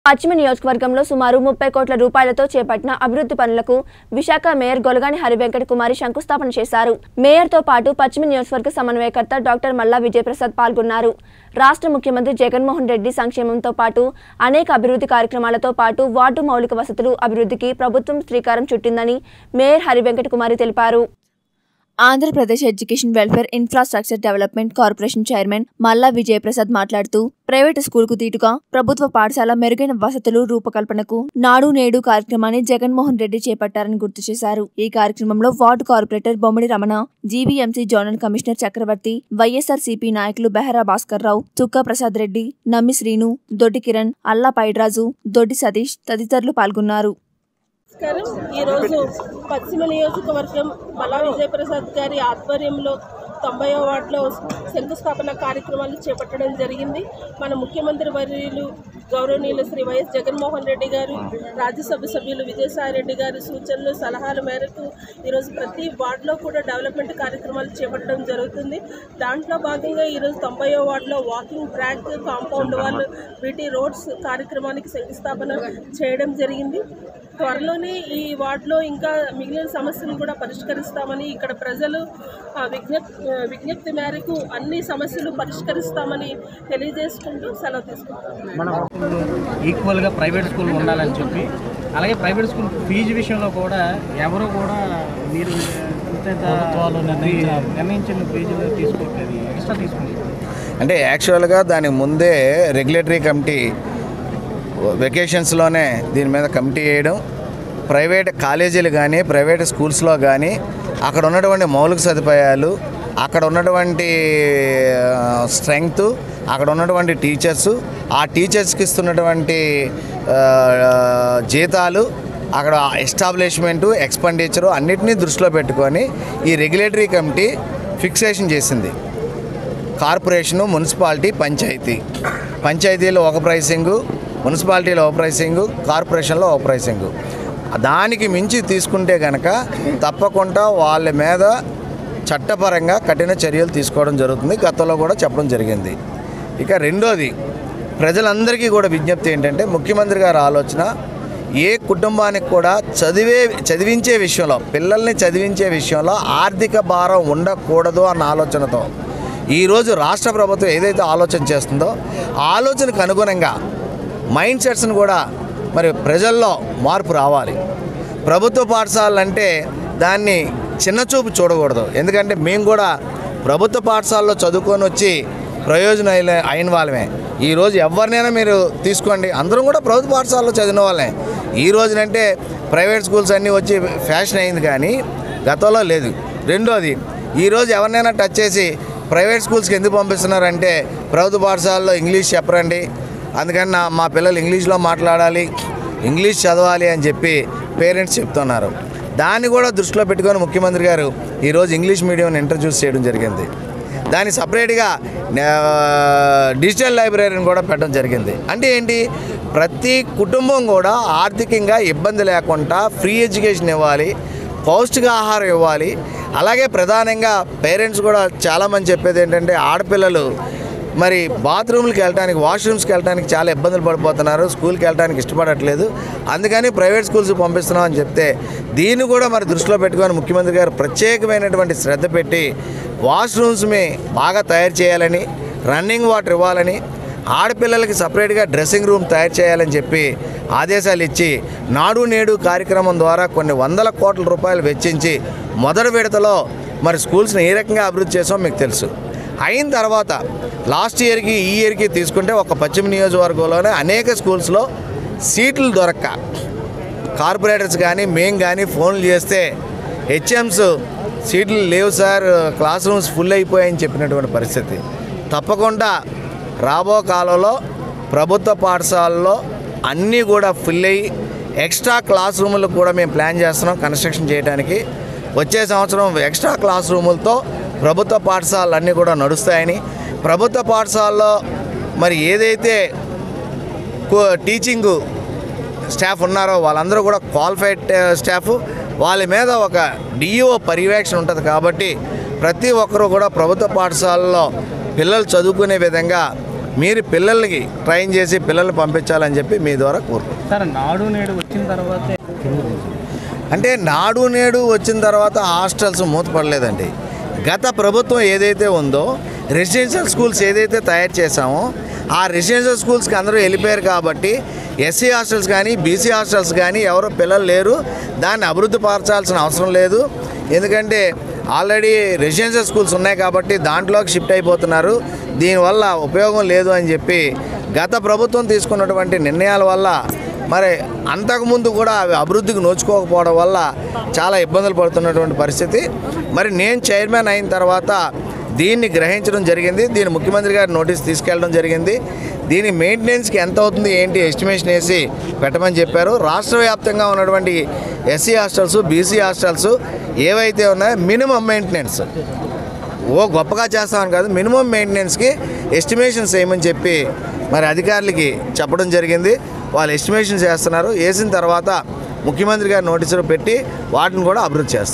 పశ్చిమ నియోజకవర్గంలో సుమారు ముప్పై కోట్ల రూపాయలతో చేపట్టిన అభివృద్ధి పనులకు విశాఖ మేయర్ గొలగాని హరివెంకట కుమారి శంకుస్థాపన చేశారు మేయర్తో పాటు పశ్చిమ నియోజకవర్గ సమన్వయకర్త డాక్టర్ మల్లా విజయప్రసాద్ పాల్గొన్నారు రాష్ట్ర ముఖ్యమంత్రి జగన్మోహన్ రెడ్డి సంక్షేమంతో పాటు అనేక అభివృద్ధి కార్యక్రమాలతో పాటు వార్డు మౌలిక వసతులు అభివృద్ధికి ప్రభుత్వం శ్రీకారం చుట్టిందని మేయర్ హరివెంకట కుమారి తెలిపారు Andhra Pradesh education welfare infrastructure development corporation chairman Malla Vijayaprasad మాట్లాడుతూ ప్రైవేటు స్కూల్కు దీటుగా ప్రభుత్వ పాఠశాల మెరుగైన వసతులు రూపకల్పనకు నాడు నేడు కార్యక్రమాన్ని జగన్మోహన్ రెడ్డి చేపట్టారని గుర్తు చేశారు ఈ కార్యక్రమంలో ward corporator Bommadi Ramana GVMC zonal commissioner Chakravarthi YSR CP నాయకులు బెహరా భాస్కర్ రావు చుక్కా ప్రసాద్ రెడ్డి నమ్మి శ్రీను దొడ్డి కిరణ్ అల్లా పైడ్రాజు దొడ్డి సతీష్ తదితరులు పాల్గొన్నారు నమస్కారం ఈరోజు పశ్చిమ నియోజకవర్గం మల్లా విజయప్రసాద్ గారి ఆధ్వర్యంలో తొంభైవ వార్డులో శంకుస్థాపన కార్యక్రమాలు చేపట్టడం జరిగింది మన ముఖ్యమంత్రి వర్యులు గౌరవనీయులు శ్రీ వైఎస్ జగన్మోహన్ రెడ్డి గారు రాజ్యసభ సభ్యులు విజయసాయి రెడ్డి గారి సూచనలు సలహాల మేరకు ఈరోజు ప్రతి వార్డులో కూడా డెవలప్మెంట్ కార్యక్రమాలు చేపట్టడం జరుగుతుంది దాంట్లో భాగంగా ఈరోజు తొంభైవ వార్డులో walking track compound wall BT roads కార్యక్రమానికి శంకుస్థాపన చేయడం జరిగింది త్వరలోనే ఈ వార్డులో ఇంకా మిగిలిన సమస్యలు కూడా పరిష్కరిస్తామని ఇక్కడ ప్రజలు ఆ, విజ్ఞప్తి ఆ, విజ్ఞప్తి మేరకు అన్ని సమస్యలు పరిష్కరిస్తామని తెలియజేసుకుంటూ సెలవు తీసుకుంటాం మనం ఈక్వల్గా ప్రైవేట్ స్కూల్ ఉండాలని చెప్పి అలాగే ప్రైవేట్ స్కూల్ ఫీజు విషయంలో కూడా ఎవరు కూడా మీరు ప్రభుత్వాలు నిర్ణయించిన ఫీజులు తీసుకోవట్లేదు ఎక్స్ట్రా తీసుకుంటారు అంటే యాక్చువల్గా దానికి ముందే రెగ్యులేటరీ కమిటీ వెకేషన్స్లోనే దీని మీద కమిటీ వేయడం ప్రైవేట్ కాలేజీలు కానీ ప్రైవేట్ స్కూల్స్లో కానీ అక్కడ ఉన్నటువంటి మౌలిక సదుపాయాలు అక్కడ ఉన్నటువంటి స్ట్రెంగ్త్ అక్కడ ఉన్నటువంటి టీచర్స్ ఆ టీచర్స్కి ఇస్తున్నటువంటి ఆ, జీతాలు అక్కడ ఎస్టాబ్లిష్మెంటు ఎక్స్పెండిచరు అన్నిటినీ దృష్టిలో పెట్టుకొని ఈ రెగ్యులేటరీ కమిటీ ఫిక్సేషన్ చేసింది కార్పొరేషను మున్సిపాలిటీ పంచాయతీ పంచాయతీలో ఒక ప్రైసింగు మున్సిపాలిటీలో ఒక ప్రైసింగు కార్పొరేషన్లో ఒక ప్రైసింగు దానికి మించి తీసుకుంటే కనుక తప్పకుండా వాళ్ళ మీద చట్టపరంగా కఠిన చర్యలు తీసుకోవడం జరుగుతుంది గతంలో కూడా చెప్పడం జరిగింది ఇక రెండోది ప్రజలందరికీ కూడా విజ్ఞప్తి ఏంటంటే ముఖ్యమంత్రి గారి ఆలోచన ఏ కుటుంబానికి కూడా చదివే చదివించే విషయంలో పిల్లల్ని చదివించే విషయంలో ఆర్థిక భారం ఉండకూడదు అన్న ఆలోచనతో ఈరోజు రాష్ట్ర ప్రభుత్వం ఏదైతే ఆలోచన చేస్తుందో ఆ ఆలోచనకు అనుగుణంగా మైండ్ సెట్స్ని కూడా మరి ప్రజల్లో మార్పు రావాలి ప్రభుత్వ పాఠశాలలు అంటే దాన్ని చిన్నచూపు చూడకూడదు ఎందుకంటే మేము కూడా ప్రభుత్వ పాఠశాలలో చదువుకొని వచ్చి ప్రయోజనం అయిన అయిన వాళ్ళమే ఈరోజు ఎవరినైనా మీరు తీసుకోండి అందరం కూడా ప్రభుత్వ పాఠశాలలో చదివిన వాళ్ళే ఈ రోజునంటే ప్రైవేట్ స్కూల్స్ అన్నీ వచ్చి ఫ్యాషన్ అయింది కానీ గతంలో లేదు రెండోది ఈరోజు ఎవరినైనా టచ్ చేసి ప్రైవేట్ స్కూల్స్కి ఎందుకు పంపిస్తున్నారంటే ప్రభుత్వ పాఠశాలలో ఇంగ్లీష్ చెప్పరండి అందుకని నా మా పిల్లలు ఇంగ్లీష్లో మాట్లాడాలి ఇంగ్లీష్ చదవాలి అని చెప్పి పేరెంట్స్ చెప్తున్నారు దాన్ని కూడా దృష్టిలో పెట్టుకొని ముఖ్యమంత్రి గారు ఈరోజు ఇంగ్లీష్ మీడియం ఇంట్రడ్యూస్ చేయడం జరిగింది దాన్ని సపరేట్గా డిజిటల్ లైబ్రరీని కూడా పెట్టడం జరిగింది అంటే ఏంటి ప్రతి కుటుంబం కూడా ఆర్థికంగా ఇబ్బంది లేకుండా ఫ్రీ ఎడ్యుకేషన్ ఇవ్వాలి పౌష్టికాహారం ఇవ్వాలి అలాగే ప్రధానంగా పేరెంట్స్ కూడా చాలామంది చెప్పేది ఏంటంటే ఆడపిల్లలు మరి బాత్రూమ్కి వెళ్ళడానికి వాష్రూమ్స్కి వెళ్ళడానికి చాలా ఇబ్బందులు పడిపోతున్నారు స్కూల్కి వెళ్ళడానికి ఇష్టపడట్లేదు అందుకని ప్రైవేట్ స్కూల్స్ పంపిస్తున్నాం అని చెప్తే దీన్ని కూడా మరి దృష్టిలో పెట్టుకొని ముఖ్యమంత్రి గారు ప్రత్యేకమైనటువంటి శ్రద్ధ పెట్టి వాష్రూమ్స్ని బాగా తయారు చేయాలని రన్నింగ్ వాటర్ ఇవ్వాలని ఆడపిల్లలకి సపరేట్గా డ్రెస్సింగ్ రూమ్ తయారు చేయాలని చెప్పి ఆదేశాలు ఇచ్చి నాడు నేడు కార్యక్రమం ద్వారా కొన్ని వందల కోట్ల రూపాయలు వెచ్చించి మొదటి విడతలో మరి స్కూల్స్ని ఏ రకంగా అభివృద్ధి చేసామో మీకు తెలుసు అయిన తర్వాత లాస్ట్ ఇయర్కి ఈ ఇయర్కి తీసుకుంటే ఒక పశ్చిమ నియోజకవర్గంలోనే అనేక స్కూల్స్లో సీట్లు దొరక్క కార్పొరేటర్స్ కానీ మేము కానీ ఫోన్లు చేస్తే హెచ్ఎమ్స్ సీట్లు లేవు సార్ క్లాస్ రూమ్స్ ఫుల్ అయిపోయాయని చెప్పినటువంటి పరిస్థితి తప్పకుండా రాబో కాలంలో ప్రభుత్వ పాఠశాలల్లో అన్నీ కూడా ఫుల్ అయ్యి ఎక్స్ట్రా క్లాస్ రూములు కూడా మేము ప్లాన్ చేస్తున్నాం కన్స్ట్రక్షన్ చేయడానికి వచ్చే సంవత్సరం ఎక్స్ట్రా క్లాస్ రూములతో ప్రభుత్వ పాఠశాలలు అన్నీ కూడా నడుస్తాయని ప్రభుత్వ పాఠశాలలో మరి ఏదైతే కో- టీచింగ్ స్టాఫ్ ఉన్నారో వాళ్ళందరూ కూడా క్వాలిఫైడ్ స్టాఫ్ వాళ్ళ మీద ఒక డిఈఓ పర్యవేక్షణ ఉంటుంది కాబట్టి ప్రతి ఒక్కరూ కూడా ప్రభుత్వ పాఠశాలలో పిల్లలు చదువుకునే విధంగా మీరు పిల్లలకి ట్రైన్ చేసి పిల్లల్ని పంపించాలని చెప్పి మీ ద్వారా కోరుకుంటున్నాను సార్ నాడు నేడు వచ్చిన తర్వాతే అంటే నాడు నేడు వచ్చిన తర్వాత హాస్టల్స్ మూతపడలేదండి గత ప్రభుత్వం ఏదైతే ఉందో రెసిడెన్షియల్ స్కూల్స్ ఏదైతే తయారు చేశామో ఆ రెసిడెన్షియల్ స్కూల్స్కి అందరూ వెళ్ళిపోయారు కాబట్టి ఎస్సీ హాస్టల్స్ కానీ బీసీ హాస్టల్స్ కానీ ఎవరు పిల్లలు లేరు దాన్ని అభివృద్ధి పరచాల్సిన అవసరం లేదు ఎందుకంటే ఆల్రెడీ రెసిడెన్షియల్ స్కూల్స్ ఉన్నాయి కాబట్టి దాంట్లోకి షిఫ్ట్ అయిపోతున్నారు దీనివల్ల ఉపయోగం లేదు అని చెప్పి గత ప్రభుత్వం తీసుకున్నటువంటి నిర్ణయాల వల్ల మరి అంతకుముందు కూడా అవి అభివృద్ధికి నోచుకోకపోవడం వల్ల చాలా ఇబ్బందులు పడుతున్నటువంటి పరిస్థితి మరి నేను చైర్మన్ అయిన తర్వాత దీన్ని గ్రహించడం జరిగింది దీని ముఖ్యమంత్రి గారి నోటీస్ తీసుకెళ్ళడం జరిగింది దీని మెయింటెనెన్స్కి ఎంత అవుతుంది ఏంటి ఎస్టిమేషన్ వేసి పెట్టమని చెప్పారు రాష్ట్ర వ్యాప్తంగా ఉన్నటువంటి ఎస్సీ హాస్టల్స్ బీసీ హాస్టల్స్ ఏవైతే ఉన్నాయో మినిమం మెయింటెనెన్స్ ఓ గొప్పగా చేస్తామని కాదు మినిమం మెయింటెనెన్స్కి ఎస్టిమేషన్స్ వేయమని చెప్పి మరి అధికారులకి చెప్పడం జరిగింది వాళ్ళు ఎస్టిమేషన్స్ చేస్తున్నారు వేసిన తర్వాత ముఖ్యమంత్రి గారు నోటీసులు పెట్టి వాటిని కూడా అభివృద్ధి చేస్తారు